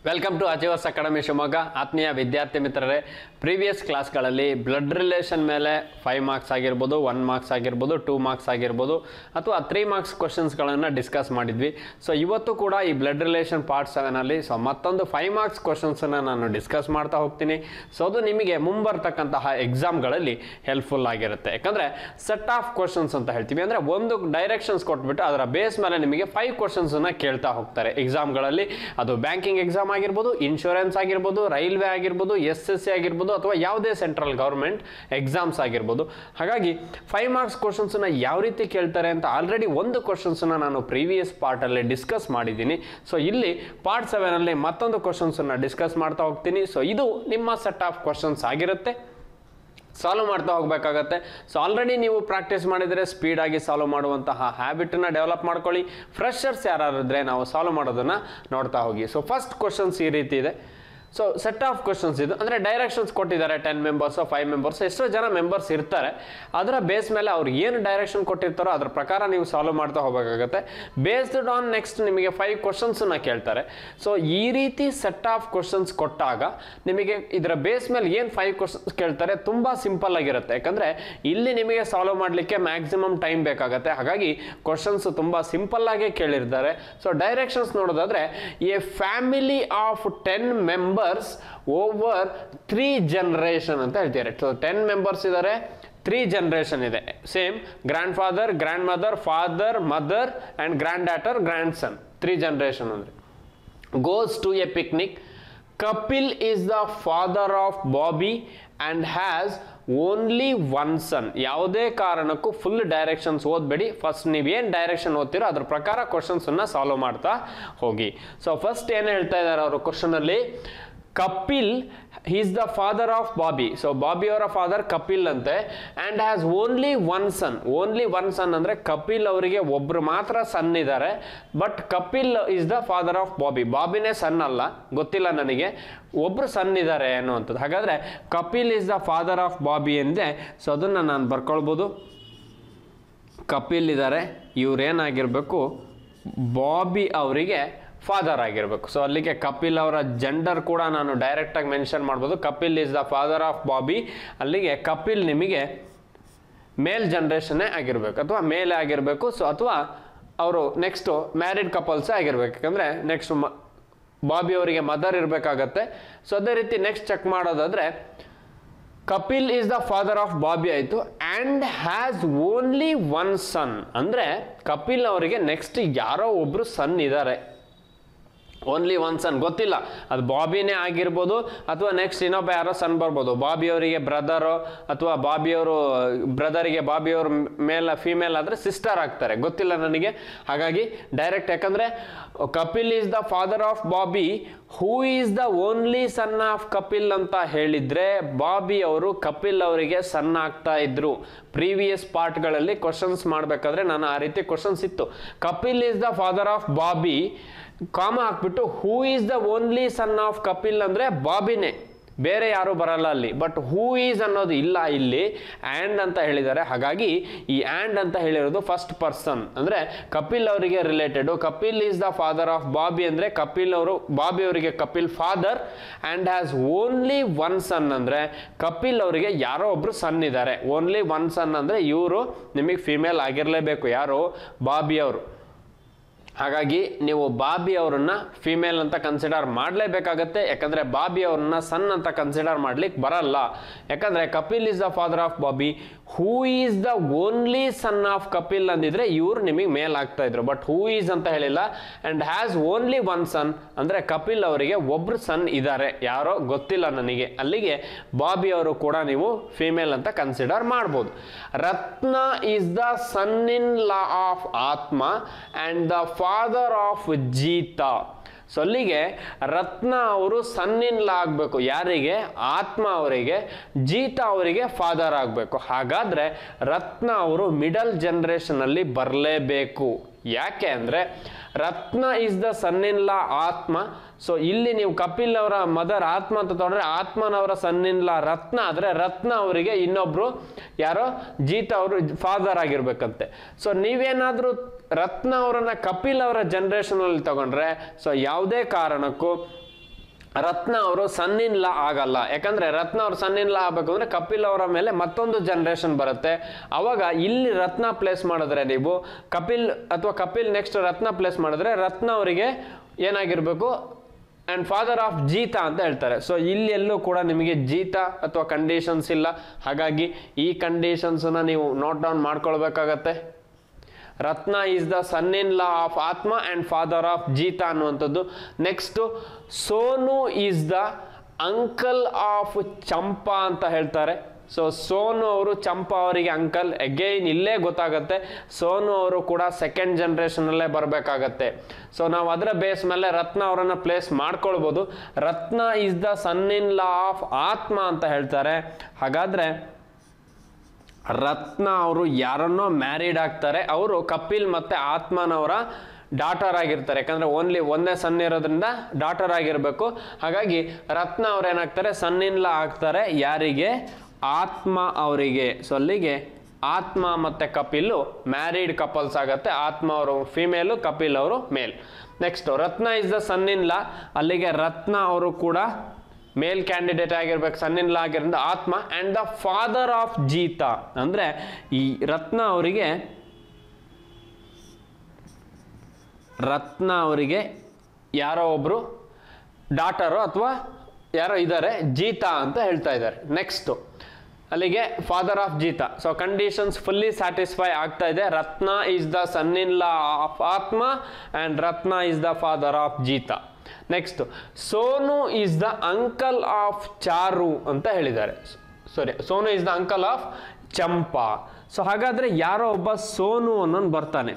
welcome to achievers academy Shivamogga ಆತ್ಮೀಯ ವಿದ್ಯಾರ್ಥಿ ಮಿತ್ರರೇ ಪ್ರೀವಿಯಸ್ ಕ್ಲಾಸ್ಗಳಲ್ಲಿ ಬ್ಲಡ್ ರಿಲೇಷನ್ ಮೇಲೆ ಫೈವ್ ಮಾರ್ಕ್ಸ್ ಆಗಿರ್ಬೋದು ಒನ್ ಮಾರ್ಕ್ಸ್ ಆಗಿರ್ಬೋದು ಟೂ ಮಾರ್ಕ್ಸ್ ಆಗಿರ್ಬೋದು ಅಥವಾ ತ್ರೀ ಮಾರ್ಕ್ಸ್ ಕ್ವಶನ್ಸ್ಗಳನ್ನು ಡಿಸ್ಕಸ್ ಮಾಡಿದ್ವಿ ಸೊ ಇವತ್ತು ಕೂಡ ಈ ಬ್ಲಡ್ ರಿಲೇಷನ್ ಪಾರ್ಟ್ ಸೆವೆನಲ್ಲಿ ಸೊ ಮತ್ತೊಂದು ಫೈವ್ ಮಾರ್ಕ್ಸ್ ಕ್ವಶನ್ಸನ್ನು ನಾನು ಡಿಸ್ಕಸ್ ಮಾಡ್ತಾ ಹೋಗ್ತೀನಿ ಸೊ ಅದು ನಿಮಗೆ ಮುಂಬರ್ತಕ್ಕಂತಹ ಎಕ್ಸಾಮ್ಗಳಲ್ಲಿ ಹೆಲ್ಪ್ಫುಲ್ ಆಗಿರುತ್ತೆ ಯಾಕಂದರೆ ಸೆಟ್ ಆಫ್ ಕ್ವಶನ್ಸ್ ಅಂತ ಹೇಳ್ತೀವಿ ಅಂದರೆ ಒಂದು ಡೈರೆಕ್ಷನ್ಸ್ ಕೊಟ್ಬಿಟ್ಟು ಅದರ ಬೇಸ್ ಮೇಲೆ ನಿಮಗೆ ಫೈವ್ ಕ್ವಶನ್ಸನ್ನು ಕೇಳ್ತಾ ಹೋಗ್ತಾರೆ ಎಕ್ಸಾಮ್ಗಳಲ್ಲಿ ಅದು ಬ್ಯಾಂಕಿಂಗ್ ಎಕ್ಸಾಮ್ ಆಗಿರ್ಬೋದು ಇನ್ಶೂರೆನ್ಸ್ ಆಗಿರ್ಬೋದು ರೈಲ್ವೆ ಆಗಿರ್ಬೋದು ಎಸ್ ಎಸ್ ಸಿ ಆಗಿರ್ಬೋದು ಅಥವಾ ಯಾವುದೇ ಸೆಂಟ್ರಲ್ ಗೌರ್ಮೆಂಟ್ ಎಕ್ಸಾಮ್ಸ್ ಆಗಿರ್ಬೋದು ಹಾಗಾಗಿ ಫೈವ್ ಮಾರ್ಕ್ಸ್ ಕ್ವಶನ್ಸನ್ನ ಯಾವ ರೀತಿ ಕೇಳ್ತಾರೆ ಅಂತ ಆಲ್ರೆಡಿ ಒಂದು ಕ್ವಶನ್ಸನ್ನ ನಾನು ಪ್ರೀವಿಯಸ್ ಪಾರ್ಟಲ್ಲಿ ಡಿಸ್ಕಸ್ ಮಾಡಿದ್ದೀನಿ ಸೊ ಇಲ್ಲಿ ಪಾರ್ಟ್ ಸೆವೆನಲ್ಲಿ ಮತ್ತೊಂದು ಕ್ವಶನ್ಸನ್ನು ಡಿಸ್ಕಸ್ ಮಾಡ್ತಾ ಹೋಗ್ತೀನಿ ಸೊ ಇದು ನಿಮ್ಮ ಸೆಟ್ ಆಫ್ ಕ್ವಶನ್ಸ್ ಆಗಿರುತ್ತೆ ಸಾಲ್ವ್ ಮಾಡ್ತಾ ಹೋಗಬೇಕಾಗತ್ತೆ ಸೊ ಆಲ್ರೆಡಿ ನೀವು ಪ್ರಾಕ್ಟೀಸ್ ಮಾಡಿದರೆ ಸ್ಪೀಡಾಗಿ ಸಾಲ್ವ್ ಮಾಡುವಂತಹ ಹ್ಯಾಬಿಟನ್ನು ಡೆವಲಪ್ ಮಾಡ್ಕೊಳ್ಳಿ ಫ್ರೆಶರ್ಸ್ ಯಾರಾದ್ರೆ ನಾವು ಸಾಲ್ವ್ ಮಾಡೋದನ್ನು ನೋಡ್ತಾ ಹೋಗಿ ಸೊ ಫಸ್ಟ್ ಕ್ವಶನ್ಸ್ ಈ ರೀತಿ ಇದೆ ಸೊ ಸೆಟ್ ಆಫ್ ಕ್ವಶನ್ಸ್ ಇದು ಅಂದರೆ ಡೈರೆಕ್ಷನ್ಸ್ ಕೊಟ್ಟಿದ್ದಾರೆ ಟೆನ್ ಮೆಂಬರ್ಸು ಫೈವ್ ಮೆಂಬರ್ಸ್ ಎಷ್ಟೋ ಜನ ಮೆಂಬರ್ಸ್ ಇರ್ತಾರೆ ಅದರ ಬೇಸ್ ಮೇಲೆ ಅವ್ರು ಏನು ಡೈರೆಕ್ಷನ್ ಕೊಟ್ಟಿರ್ತಾರೋ ಅದ್ರ ಪ್ರಕಾರ ನೀವು ಸಾಲ್ವ್ ಮಾಡ್ತಾ ಹೋಗಬೇಕಾಗತ್ತೆ ಬೇಸ್ಡ್ ಆನ್ ನೆಕ್ಸ್ಟ್ ನಿಮಗೆ ಫೈವ್ ಕ್ವಶನ್ಸನ್ನ ಕೇಳ್ತಾರೆ ಸೊ ಈ ರೀತಿ ಸೆಟ್ ಆಫ್ ಕ್ವಶನ್ಸ್ ಕೊಟ್ಟಾಗ ನಿಮಗೆ ಇದರ ಬೇಸ್ ಮೇಲೆ ಏನು ಫೈವ್ ಕ್ವಶನ್ಸ್ ಕೇಳ್ತಾರೆ ತುಂಬ ಸಿಂಪಲ್ ಆಗಿರುತ್ತೆ ಯಾಕಂದರೆ ಇಲ್ಲಿ ನಿಮಗೆ ಸಾಲ್ವ್ ಮಾಡಲಿಕ್ಕೆ ಮ್ಯಾಕ್ಸಿಮಮ್ ಟೈಮ್ ಬೇಕಾಗತ್ತೆ ಹಾಗಾಗಿ ಕ್ವಶನ್ಸ್ ತುಂಬ ಸಿಂಪಲ್ ಆಗೇ ಕೇಳಿರ್ತಾರೆ ಸೊ ಡೈರೆಕ್ಷನ್ಸ್ ನೋಡೋದಾದ್ರೆ a family of ten members over three generation ಅಂತ ಹೇಳ್ತಾರೆ ಸೊ ಟೆನ್ ಮೆಂಬರ್ಸ್ ಇದ್ದಾರೆ ತ್ರೀ ಜನರೇಷನ್ ಇದೆ same grandfather grandmother father mother and granddaughter grandson three generation ಅಂದರೆ goes to a picnic Kapil is the father of Bobby and has only one son ಯಾವುದೇ ಕಾರಣಕ್ಕೂ full directions ಓದಬೇಡಿ first ನೀವೇನು direction ಓದ್ತೀರೋ ಅದ್ರ ಪ್ರಕಾರ ಕ್ವಶನ್ಸನ್ನು solve ಮಾಡ್ತಾ ಹೋಗಿ ಸೊ ಫಸ್ಟ್ ಏನು ಹೇಳ್ತಾ ಇದ್ದಾರೆ ಅವರು ಕ್ವಶನಲ್ಲಿ Kapil is the father of Bobby so Bobby ಅವರ ಫಾದರ್ ಕಪಿಲ್ ಅಂತೆ and has only one son only one son ಅಂದರೆ ಕಪಿಲ್ ಅವರಿಗೆ ಒಬ್ರು ಮಾತ್ರ ಸನ್ ಇದ್ದಾರೆ but Kapil is the father of Bobby ಬಾಬಿನೇ ಸನ್ ಅಲ್ಲ ಗೊತ್ತಿಲ್ಲ ನನಗೆ ಒಬ್ರು ಸನ್ ಇದ್ದಾರೆ ಅನ್ನುವಂಥದ್ದು ಹಾಗಾದರೆ Kapil is the father of Bobby ಎಂದೇ ಸೊ ಅದನ್ನು ನಾನು ಬರ್ಕೊಳ್ಬೋದು ಕಪಿಲ್ ಇದ್ದಾರೆ ಇವ್ರೇನಾಗಿರಬೇಕು ಬಾಬಿ ಅವರಿಗೆ ಫಾದರ್ ಆಗಿರಬೇಕು ಸೊ ಅಲ್ಲಿಗೆ ಕಪಿಲ್ ಅವರ ಜೆಂಡರ್ ಕೂಡ ನಾನು ಡೈರೆಕ್ಟಾಗಿ ಮೆನ್ಷನ್ ಮಾಡ್ಬೋದು Kapil is the father of Bobby ಅಲ್ಲಿಗೆ ಕಪಿಲ್ ನಿಮಗೆ ಮೇಲ್ ಜನ್ರೇಷನ್ನೇ ಆಗಿರಬೇಕು ಅಥವಾ ಮೇಲೆ ಆಗಿರಬೇಕು ಸೊ ಅಥವಾ ಅವರು ನೆಕ್ಸ್ಟು ಮ್ಯಾರಿಡ್ ಕಪಲ್ಸೇ ಆಗಿರ್ಬೇಕು ಯಾಕಂದರೆ ನೆಕ್ಸ್ಟ್ ಮ ಬಾಬಿ ಅವರಿಗೆ ಮದರ್ ಇರಬೇಕಾಗತ್ತೆ ಸೊ ಅದೇ ರೀತಿ ನೆಕ್ಸ್ಟ್ ಚೆಕ್ ಮಾಡೋದಾದರೆ Kapil is the father of Bobby ಆಯಿತು and has only one son ಅಂದರೆ ಕಪಿಲ್ ಅವರಿಗೆ ನೆಕ್ಸ್ಟ್ ಯಾರೋ ಒಬ್ಬರು ಸನ್ ಇದ್ದಾರೆ ಓನ್ಲಿ ಒನ್ ಸನ್ ಗೊತ್ತಿಲ್ಲ ಅದು ಬಾಬಿನೇ ಆಗಿರ್ಬೋದು ಅಥವಾ ನೆಕ್ಸ್ಟ್ ಇನ್ನೊಬ್ಬ ಯಾರೋ ಸನ್ ಬರ್ಬೋದು ಬಾಬಿ ಅವರಿಗೆ ಬ್ರದರು ಅಥವಾ ಬಾಬಿಯವರು ಬ್ರದರಿಗೆ ಬಾಬಿಯವ್ರ ಮೇಲ ಫಿಮೇಲ್ ಆದರೆ ಸಿಸ್ಟರ್ ಆಗ್ತಾರೆ ಗೊತ್ತಿಲ್ಲ ನನಗೆ ಹಾಗಾಗಿ ಡೈರೆಕ್ಟ್ ಯಾಕಂದರೆ Kapil is the father of Bobby who is the only son of Kapil ಅಂತ ಹೇಳಿದರೆ ಬಾಬಿ ಅವರು ಕಪಿಲ್ ಅವರಿಗೆ ಸನ್ ಆಗ್ತಾ ಇದ್ರು ಪ್ರೀವಿಯಸ್ ಪಾರ್ಟ್ಗಳಲ್ಲಿ ಕ್ವಶನ್ಸ್ ಮಾಡಬೇಕಾದ್ರೆ ನಾನು ಆ ರೀತಿ ಕ್ವಶನ್ಸ್ ಇತ್ತು Kapil is the father of Bobby comma ಹಾಕ್ಬಿಟ್ಟು who is the only son of Kapil ಅಂದರೆ ಬಾಬಿನೇ ಬೇರೆ ಯಾರು ಬರಲ್ಲ ಅಲ್ಲಿ ಬಟ್ ಹೂ ಈಸ್ ಅನ್ನೋದು ಇಲ್ಲ ಇಲ್ಲಿ ಆ್ಯಂಡ್ ಅಂತ ಹೇಳಿದ್ದಾರೆ ಹಾಗಾಗಿ ಈ ಆ್ಯಂಡ್ ಅಂತ ಹೇಳಿರೋದು ಫಸ್ಟ್ ಪರ್ಸನ್ ಅಂದರೆ ಕಪಿಲ್ ಅವರಿಗೆ related Kapil is the father of Bobby ಅಂದರೆ ಕಪಿಲ್ ಅವರು ಬಾಬಿ ಅವರಿಗೆ Kapil father and has only one son ಅಂದರೆ ಕಪಿಲ್ ಅವರಿಗೆ ಯಾರೋ ಒಬ್ಬರು ಸನ್ ಇದ್ದಾರೆ ಓನ್ಲಿ ಒನ್ ಸನ್ ಅಂದರೆ ಇವರು ನಿಮಗೆ ಫಿಮೇಲ್ ಆಗಿರಲೇಬೇಕು ಯಾರು ಬಾಬಿ ಅವರು ಹಾಗಾಗಿ ನೀವು ಬಾಬಿ ಅವರನ್ನ ಫಿಮೇಲ್ ಅಂತ ಕನ್ಸಿಡರ್ ಮಾಡಲೇಬೇಕಾಗತ್ತೆ ಯಾಕಂದರೆ ಬಾಬಿ ಅವ್ರನ್ನ ಸನ್ ಅಂತ ಕನ್ಸಿಡರ್ ಮಾಡ್ಲಿಕ್ಕೆ ಬರಲ್ಲ ಯಾಕಂದರೆ Kapil is the father of Bobby who is the only son of Kapil ಅಂದಿದ್ರೆ ಇವ್ರು ನಿಮಗೆ ಮೇಲ್ ಆಗ್ತಾ ಇದ್ರು ಬಟ್ ಹೂ ಈಸ್ ಅಂತ ಹೇಳಿಲ್ಲ and has only one son ಅಂದರೆ ಕಪಿಲ್ ಅವರಿಗೆ ಒಬ್ರು ಸನ್ ಇದ್ದಾರೆ ಯಾರೋ ಗೊತ್ತಿಲ್ಲ ನನಗೆ ಅಲ್ಲಿಗೆ ಬಾಬಿ ಅವರು ಕೂಡ ನೀವು ಫಿಮೇಲ್ ಅಂತ ಕನ್ಸಿಡರ್ ಮಾಡ್ಬೋದು Ratna is the son in law of Atma and the father of Jeeta so ಅಲ್ಲಿಗೆ ರತ್ನ ಅವರು ಸನ್ನಿನ್ಲ ಆಗಬೇಕು ಯಾರಿಗೆ ಆತ್ಮ ಅವರಿಗೆ ಜೀತ ಅವರಿಗೆ ಫಾದರ್ ಆಗಬೇಕು ಹಾಗಾದರೆ ರತ್ನ ಅವರು ಮಿಡಲ್ ಜನ್ರೇಷನಲ್ಲಿ ಬರಲೇಬೇಕು ಯಾಕೆ ಅಂದರೆ ರತ್ನ ಇಸ್ ದ ಸನ್ನಿನ್ಲ ಆತ್ಮ ಸೊ ಇಲ್ಲಿ ನೀವು ಕಪಿಲ್ ಅವರ ಮದರ್ ಆತ್ಮ ಅಂತ ತಗೊಂಡ್ರೆ ಆತ್ಮನವರ ಸನ್ನಿನ್ಲ ರತ್ನ ಆದರೆ ರತ್ನ ಅವರಿಗೆ ಇನ್ನೊಬ್ರು ಯಾರೋ ಜೀತ ಅವರು ಫಾದರ್ ಆಗಿರ್ಬೇಕಂತೆ ಸೊ ನೀವೇನಾದರೂ ರತ್ನ ಅವರನ್ನ ಕಪಿಲ್ ಅವರ ಜನ್ರೇಷನಲ್ಲಿ ತಗೊಂಡ್ರೆ ಸೊ ಯಾವುದೇ ಕಾರಣಕ್ಕೂ ರತ್ನ ಅವರು ಸನ್ ಇನ್ ಲಾ ಆಗಲ್ಲ ಯಾಕಂದ್ರೆ ರತ್ನ ಅವರು ಸನ್ ಇನ್ ಲಾ ಆಗಬೇಕು ಅಂದ್ರೆ ಕಪಿಲ್ ಅವರ ಮೇಲೆ ಮತ್ತೊಂದು ಜನರೇಷನ್ ಬರುತ್ತೆ ಅವಾಗ ಇಲ್ಲಿ ರತ್ನ ಪ್ಲೇಸ್ ಮಾಡಿದ್ರೆ ನೀವು ಕಪಿಲ್ ಅಥವಾ ಕಪಿಲ್ ನೆಕ್ಸ್ಟ್ ರತ್ನ ಪ್ಲೇಸ್ ಮಾಡಿದ್ರೆ ರತ್ನ ಅವರಿಗೆ ಏನಾಗಿರ್ಬೇಕು ಆ್ಯಂಡ್ ಫಾದರ್ ಆಫ್ ಜೀತ ಅಂತ ಹೇಳ್ತಾರೆ ಸೊ ಇಲ್ಲಿ ಎಲ್ಲೂ ಕೂಡ ನಿಮಗೆ ಜೀತ ಅಥವಾ ಕಂಡೀಷನ್ಸ್ ಇಲ್ಲ ಹಾಗಾಗಿ ಈ ಕಂಡೀಷನ್ಸನ್ನ ನೀವು ನೋಟ್ ಡೌನ್ ಮಾಡ್ಕೊಳ್ಬೇಕಾಗತ್ತೆ Ratna is the son in law of Atma and father of Jeeta ಅನ್ನುವಂಥದ್ದು next Sonu is the uncle of Champa ಅಂತ ಹೇಳ್ತಾರೆ ಸೊ ಸೋನು ಅವರು ಚಂಪಾ ಅವರಿಗೆ ಅಂಕಲ್ ಅಗೈನ್ ಇಲ್ಲೇ ಗೊತ್ತಾಗತ್ತೆ ಸೋನು ಅವರು ಕೂಡ ಸೆಕೆಂಡ್ ಜನ್ರೇಷನಲ್ಲೇ ಬರಬೇಕಾಗತ್ತೆ ಸೊ ನಾವು ಅದರ ಬೇಸ್ ಮೇಲೆ ರತ್ನ ಅವರನ್ನು ಪ್ಲೇಸ್ ಮಾಡ್ಕೊಳ್ಬೋದು Ratna is the son in law of Atma ಅಂತ ಹೇಳ್ತಾರೆ ಹಾಗಾದ್ರೆ ರತ್ನ ಅವರು ಯಾರನ್ನೋ ಮ್ಯಾರಿಡ್ ಆಗ್ತಾರೆ ಅವರು ಕಪಿಲ್ ಮತ್ತೆ ಆತ್ಮನವರ ಡಾಟರ್ ಆಗಿರ್ತಾರೆ ಯಾಕಂದ್ರೆ ಓನ್ಲಿ ಒಂದೇ ಸನ್ ಇರೋದ್ರಿಂದ ಡಾಟರ್ ಆಗಿರ್ಬೇಕು ಹಾಗಾಗಿ ರತ್ನ ಅವ್ರು ಏನಾಗ್ತಾರೆ ಸನ್ನಿನ್ಲ ಆಗ್ತಾರೆ ಯಾರಿಗೆ ಆತ್ಮ ಅವರಿಗೆ ಸೊ ಅಲ್ಲಿಗೆ ಆತ್ಮ ಮತ್ತೆ ಕಪಿಲು ಮ್ಯಾರಿಡ್ ಕಪಲ್ಸ್ ಆಗತ್ತೆ ಆತ್ಮ ಅವರು ಫಿಮೇಲು ಕಪಿಲ್ ಅವರು male next Ratna is the son in law ಅಲ್ಲಿಗೆ ರತ್ನ ಅವರು ಕೂಡ ಮೇಲ್ ಕ್ಯಾಂಡಿಡೇಟ್ ಆಗಿರ್ಬೇಕು ಸನ್ನಿನ್ ಲಾ ಆಗಿರೋದ್ರಿಂದ ಆತ್ಮ ಆ್ಯಂಡ್ ದ ಫಾದರ್ ಆಫ್ ಜೀತ ಅಂದರೆ ಈ ರತ್ನ ಅವರಿಗೆ ರತ್ನ ಅವರಿಗೆ ಯಾರೋ ಒಬ್ಬರು ಡಾಟರು ಅಥವಾ ಯಾರೋ ಇದ್ದಾರೆ ಜೀತ ಅಂತ ಹೇಳ್ತಾ ಇದ್ದಾರೆ ನೆಕ್ಸ್ಟು ಅಲ್ಲಿಗೆ father of Jeeta so conditions fully satisfy ಆಗ್ತಾ ಇದೆ Ratna is the son in law of Atma and Ratna is the father of Jeeta next Sonu is the uncle of Charu ಅಂತ ಹೇಳಿದ್ದಾರೆ sorry Sonu is the uncle of Champa so ಹಾಗಾದ್ರೆ ಯಾರೋ ಒಬ್ಬ ಸೋನು ಅನ್ನೋನು ಬರ್ತಾನೆ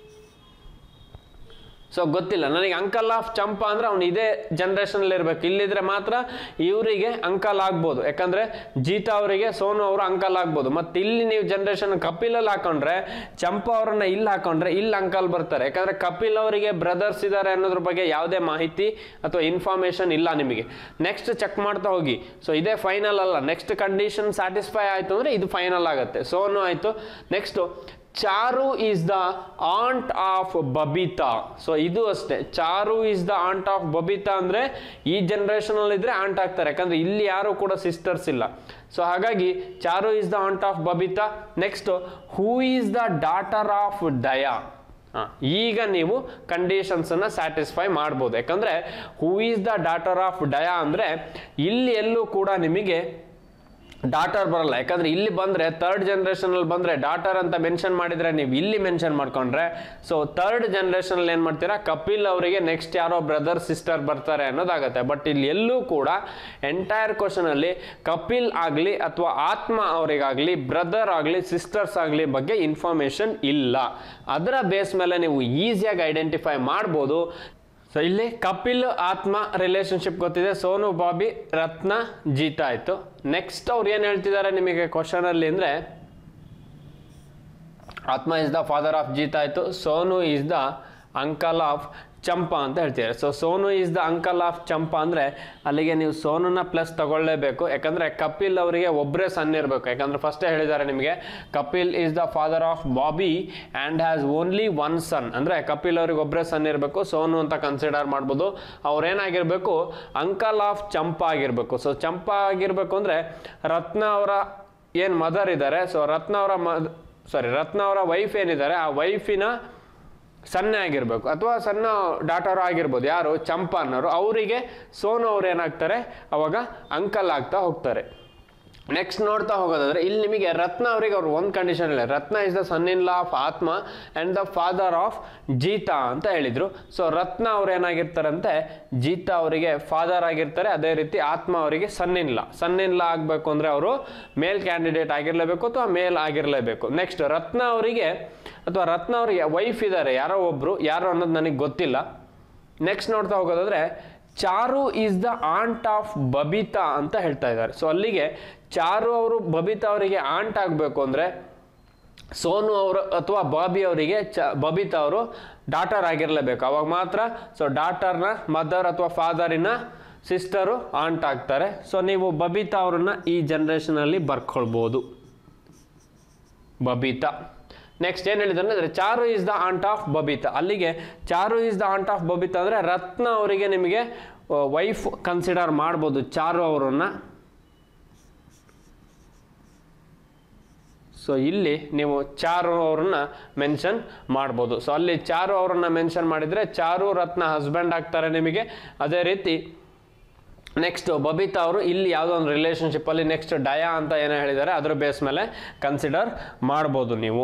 ಸೊ ಗೊತ್ತಿಲ್ಲ ನನಗೆ ಅಂಕಲ್ ಆಫ್ ಚಂಪಾ ಅಂದ್ರೆ ಅವ್ನು ಇದೇ ಜನರೇಷನಲ್ಲಿ ಇರ್ಬೇಕು ಇಲ್ಲಿದ್ರೆ ಮಾತ್ರ ಇವರಿಗೆ ಅಂಕಲ್ ಆಗ್ಬೋದು ಯಾಕಂದ್ರೆ ಜೀತಾ ಅವರಿಗೆ ಸೋನು ಅವರು ಅಂಕಲ್ ಆಗ್ಬೋದು ಮತ್ತೆ ಇಲ್ಲಿ ನೀವು ಜನರೇಷನ್ ಕಪಿಲಲ್ಲಿ ಹಾಕೊಂಡ್ರೆ ಚಂಪಾ ಅವರನ್ನ ಇಲ್ಲಿ ಹಾಕೊಂಡ್ರೆ ಇಲ್ಲಿ ಅಂಕಲ್ ಬರ್ತಾರೆ ಯಾಕಂದ್ರೆ ಕಪಿಲ್ ಅವರಿಗೆ ಬ್ರದರ್ಸ್ ಇದ್ದಾರೆ ಅನ್ನೋದ್ರ ಬಗ್ಗೆ ಯಾವುದೇ ಮಾಹಿತಿ ಅಥವಾ ಇನ್ಫಾರ್ಮೇಶನ್ ಇಲ್ಲ ನಿಮಗೆ ನೆಕ್ಸ್ಟ್ ಚೆಕ್ ಮಾಡ್ತಾ ಹೋಗಿ ಸೊ ಇದೇ ಫೈನಲ್ ಅಲ್ಲ ನೆಕ್ಸ್ಟ್ ಕಂಡೀಷನ್ ಸ್ಯಾಟಿಸ್ಫೈ ಆಯ್ತು ಅಂದ್ರೆ ಇದು ಫೈನಲ್ ಆಗುತ್ತೆ ಸೋನು ಆಯ್ತು next Charu is the aunt of Babita so ಇದು ಅಷ್ಟೇ Charu is the aunt of Babita ಅಂದ್ರೆ ಈ ಜನರೇಷನ್ ಅಲ್ಲಿ ಇದ್ರೆ ಆಂಟ್ ಆಗ್ತಾರೆ ಯಾಕಂದ್ರೆ ಇಲ್ಲಿ ಯಾರು ಕೂಡ ಸಿಸ್ಟರ್ಸ್ ಇಲ್ಲ ಸೊ ಹಾಗಾಗಿ Charu is the aunt of Babita next who is the daughter of Dia ಹ, ಈಗ ನೀವು ಕಂಡೀಷನ್ಸ್ ಅನ್ನ ಸ್ಯಾಟಿಸ್ಫೈ ಮಾಡ್ಬೋದು ಯಾಕಂದ್ರೆ who is the daughter of Dia ಅಂದ್ರೆ ಇಲ್ಲಿ ಎಲ್ಲೂ ಕೂಡ ನಿಮಗೆ ಡಾಟರ್ ಬರಲ್ಲ ಯಾಕಂದ್ರೆ ಇಲ್ಲಿ ಬಂದ್ರೆ ಥರ್ಡ್ ಜನರೇಷನ್ ಅಲ್ಲಿ ಬಂದ್ರೆ ಡಾಟರ್ ಅಂತ ಮೆನ್ಷನ್ ಮಾಡಿದ್ರೆ ನೀವು ಇಲ್ಲಿ ಮೆನ್ಷನ್ ಮಾಡ್ಕೊಂಡ್ರೆ ಸೊ ಥರ್ಡ್ ಜನರೇಷನ್ ಅಲ್ಲಿ ಏನ್ ಮಾಡ್ತೀರಾ ಕಪಿಲ್ ಅವರಿಗೆ ನೆಕ್ಸ್ಟ್ ಯಾರೋ ಬ್ರದರ್ ಸಿಸ್ಟರ್ ಬರ್ತಾರೆ ಅನ್ನೋದಾಗತ್ತೆ ಬಟ್ ಇಲ್ಲಿ ಎಲ್ಲೂ ಕೂಡ ಎಂಟೈರ್ ಕ್ವಶನ್ ಅಲ್ಲಿ ಕಪಿಲ್ ಆಗಲಿ ಅಥವಾ ಆತ್ಮ ಅವರಿಗಾಗ್ಲಿ ಬ್ರದರ್ ಆಗಲಿ ಸಿಸ್ಟರ್ಸ್ ಆಗಲಿ ಬಗ್ಗೆ ಇನ್ಫಾರ್ಮೇಶನ್ ಇಲ್ಲ ಅದರ ಬೇಸ್ ಮೇಲೆ ನೀವು ಈಸಿಯಾಗಿ ಐಡೆಂಟಿಫೈ ಮಾಡ್ಬೋದು ಸೊ ಇಲ್ಲಿ ಕಪಿಲ್ ಆತ್ಮ ರಿಲೇಶನ್ಶಿಪ್ ಗೊತ್ತಿದೆ ಸೋನು ಬಾಬಿ ರತ್ನ ಜೀತ ಆಯ್ತು ನೆಕ್ಸ್ಟ್ ಅವ್ರು ಏನು ಹೇಳ್ತಿದ್ದಾರೆ ನಿಮಗೆ ಕ್ವಶನ್ ಅಲ್ಲಿ ಅಂದ್ರೆ ಆತ್ಮ is the father of Jeeta ಆಯ್ತು Sonu is the uncle of Champa ಅಂತ ಹೇಳ್ತಿದ್ದಾರೆ so Sonu is the uncle of Champa ಅಂದ್ರೆ ಅಲ್ಲಿಗೆ ನೀವು ಸೋನುನ ಪ್ಲಸ್ ತಗೊಳ್ಳೇಬೇಕು ಯಾಕಂದ್ರೆ ಕಪಿಲ್ ಅವರಿಗೆ ಒಬ್ಬರೇ ಸನ್ ಇರಬೇಕು ಯಾಕಂದ್ರೆ ಫಸ್ಟೇ ಹೇಳಿದ್ದಾರೆ ನಿಮಗೆ Kapil is the father of Bobby and has only one son ಅಂದ್ರೆ ಕಪಿಲ್ ಅವ್ರಿಗೆ ಒಬ್ಬರೇ ಸನ್ ಇರಬೇಕು ಸೋನು ಅಂತ ಕನ್ಸಿಡರ್ ಮಾಡ್ಬೋದು ಅವ್ರೇನಾಗಿರ್ಬೇಕು ಅಂಕಲ್ ಆಫ್ ಚಂಪಾ ಆಗಿರ್ಬೇಕು ಸೊ ಚಂಪಾ ಆಗಿರ್ಬೇಕು ಅಂದ್ರೆ ರತ್ನ ಅವರ ಏನು ಮದರ್ ಇದ್ದಾರೆ ಸೊ ರತ್ನ ಅವರ ಮದ್ ಸಾರಿ ರತ್ನ ಅವರ ವೈಫ್ ಏನಿದ್ದಾರೆ ಆ ವೈಫಿನ ಸಣ್ಣ ಆಗಿರ್ಬೇಕು ಅಥವಾ ಸಣ್ಣ ಡಾಟರ್ ಆಗಿರ್ಬೋದು ಯಾರು ಚಂಪಾ ಅನ್ನೋರು ಅವರಿಗೆ ಸೋನು ಅವ್ರು ಏನಾಗ್ತಾರೆ ಅವಾಗ ಅಂಕಲ್ ಆಗ್ತಾ ಹೋಗ್ತಾರೆ ನೆಕ್ಸ್ಟ್ ನೋಡ್ತಾ ಹೋಗೋದಾದ್ರೆ ಇಲ್ಲಿ ನಿಮಗೆ ರತ್ನ ಅವರಿಗೆ ಅವ್ರು ಒಂದು ಕಂಡೀಷನ್ ಇಲ್ಲ Ratna is the son in law of Atma and the father of Jeeta ಅಂತ ಹೇಳಿದ್ರು ಸೊ ರತ್ನ ಅವ್ರು ಏನಾಗಿರ್ತಾರಂತೆ ಜೀತಾ ಅವರಿಗೆ ಫಾದರ್ ಆಗಿರ್ತಾರೆ ಅದೇ ರೀತಿ ಆತ್ಮ ಅವರಿಗೆ ಸನ್ in law sun in law ಆಗಬೇಕು ಅಂದ್ರೆ ಅವರು ಮೇಲ್ ಕ್ಯಾಂಡಿಡೇಟ್ ಆಗಿರಲೇಬೇಕು ಅಥವಾ ಮೇಲ್ ಆಗಿರಲೇಬೇಕು ನೆಕ್ಸ್ಟ್ ರತ್ನ ಅವರಿಗೆ ಅಥವಾ ರತ್ನ ಅವರಿಗೆ ವೈಫ್ ಇದ್ದಾರೆ ಯಾರೋ ಒಬ್ರು ಯಾರು ಅನ್ನೋದು ನನಗೆ ಗೊತ್ತಿಲ್ಲ ನೆಕ್ಸ್ಟ್ ನೋಡ್ತಾ ಹೋಗೋದಾದ್ರೆ Charu is the aunt of Babita ಅಂತ ಹೇಳ್ತಾ ಇದ್ದಾರೆ ಸೊ ಅಲ್ಲಿಗೆ ಚಾರು ಅವರು ಬಬಿತಾ ಅವರಿಗೆ ಆಂಟ್ ಆಗಬೇಕು ಅಂದರೆ ಸೋನು ಅವರು ಅಥವಾ ಬಾಬಿ ಅವರಿಗೆ ಚ ಬಬಿತಾ ಅವರು ಡಾಟರ್ ಆಗಿರಲೇಬೇಕು ಅವಾಗ ಮಾತ್ರ ಸೊ ಡಾಟರ್ನ ಮದರ್ ಅಥವಾ ಫಾದರಿನ ಸಿಸ್ಟರು ಆಂಟ್ ಆಗ್ತಾರೆ ಸೊ ನೀವು ಬಬಿತಾ ಅವ್ರನ್ನ ಈ ಜನ್ರೇಷನಲ್ಲಿ ಬರ್ಕೊಳ್ಬೋದು ಬಬಿತಾ ನೆಕ್ಸ್ಟ್ ಏನು ಹೇಳಿದ್ರೆ ಅಂದರೆ Charu is the aunt of Babita ಅಲ್ಲಿಗೆ Charu is the aunt of Babita ಅಂದರೆ ರತ್ನ ಅವರಿಗೆ ನಿಮಗೆ ವೈಫ್ ಕನ್ಸಿಡರ್ ಮಾಡ್ಬೋದು ಚಾರು ಅವರನ್ನು ಸೊ ಇಲ್ಲಿ ನೀವು ಚಾರು ಅವ್ರನ್ನ ಮೆನ್ಷನ್ ಮಾಡ್ಬೋದು ಸೊ ಅಲ್ಲಿ ಚಾರು ಅವರನ್ನ ಮೆನ್ಷನ್ ಮಾಡಿದರೆ ಚಾರು ರತ್ನ ಹಸ್ಬೆಂಡ್ ಆಗ್ತಾರೆ ನಿಮಗೆ ಅದೇ ರೀತಿ ನೆಕ್ಸ್ಟ್ ಬಬಿತಾ ಅವರು ಇಲ್ಲಿ ಯಾವುದೋ ಒಂದು ರಿಲೇಷನ್ಶಿಪ್ಪಲ್ಲಿ ನೆಕ್ಸ್ಟ್ ಡಯಾ ಅಂತ ಏನೋ ಹೇಳಿದ್ದಾರೆ ಅದರ ಬೇಸ್ ಮೇಲೆ ಕನ್ಸಿಡರ್ ಮಾಡ್ಬೋದು ನೀವು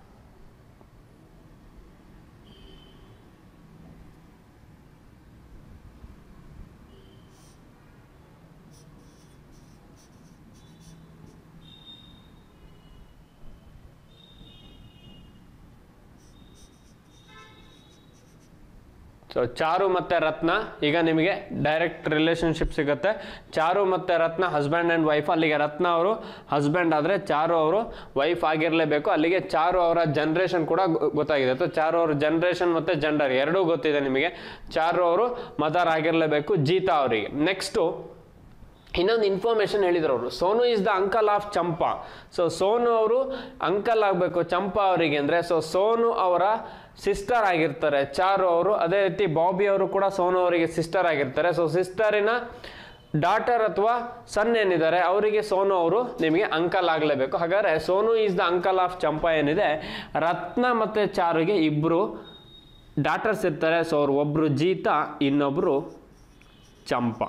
ಸೊ ಚಾರು ಮತ್ತು ರತ್ನ ಈಗ ನಿಮಗೆ ಡೈರೆಕ್ಟ್ ರಿಲೇಷನ್ಶಿಪ್ ಸಿಗುತ್ತೆ ಚಾರು ಮತ್ತು ರತ್ನ ಹಸ್ಬೆಂಡ್ ಆ್ಯಂಡ್ ವೈಫ್ ಅಲ್ಲಿಗೆ ರತ್ನ ಅವರು ಹಸ್ಬೆಂಡ್ ಆದರೆ ಚಾರು ಅವರು ವೈಫ್ ಆಗಿರಲೇಬೇಕು ಅಲ್ಲಿಗೆ ಚಾರು ಅವರ ಜನ್ರೇಷನ್ ಕೂಡ ಗೊ- ಗೊತ್ತಾಗಿದೆ ಅಥವಾ ಚಾರು ಅವ್ರ ಜನ್ರೇಷನ್ ಮತ್ತು ಜೆಂಡರ್ ಎರಡೂ ಗೊತ್ತಿದೆ ನಿಮಗೆ ಚಾರು ಅವರು ಮದರ್ ಆಗಿರಲೇಬೇಕು ಜೀತಾ ಅವರಿಗೆ ನೆಕ್ಸ್ಟು ಇನ್ನೊಂದು ಇನ್ಫಾರ್ಮೇಶನ್ ಹೇಳಿದ್ರು ಅವರು Sonu is the uncle of Champa so Sonu ಅವರು ಅಂಕಲ್ ಆಗಬೇಕು ಚಂಪಾ ಅವರಿಗೆ ಅಂದರೆ ಸೊ ಸೋನು ಅವರ ಸಿಸ್ಟರ್ ಆಗಿರ್ತಾರೆ ಚಾರು ಅವರು ಅದೇ ರೀತಿ ಬಾಬಿ ಅವರು ಕೂಡ ಸೋನು ಅವರಿಗೆ ಸಿಸ್ಟರ್ ಆಗಿರ್ತಾರೆ ಸೊ ಸಿಸ್ಟರಿನ ಡಾಟರ್ ಅಥವಾ ಸನ್ ಏನಿದ್ದಾರೆ ಅವರಿಗೆ ಸೋನು ಅವರು ನಿಮಗೆ ಅಂಕಲ್ ಆಗಲೇಬೇಕು ಹಾಗಾದರೆ Sonu is the uncle of Champa ಏನಿದೆ ರತ್ನ ಮತ್ತು ಚಾರುಗೆ ಇಬ್ಬರು ಡಾಟರ್ಸ್ ಇರ್ತಾರೆ ಸೊ ಅವ್ರು ಒಬ್ಬರು ಜೀತಾ ಇನ್ನೊಬ್ಬರು ಚಂಪಾ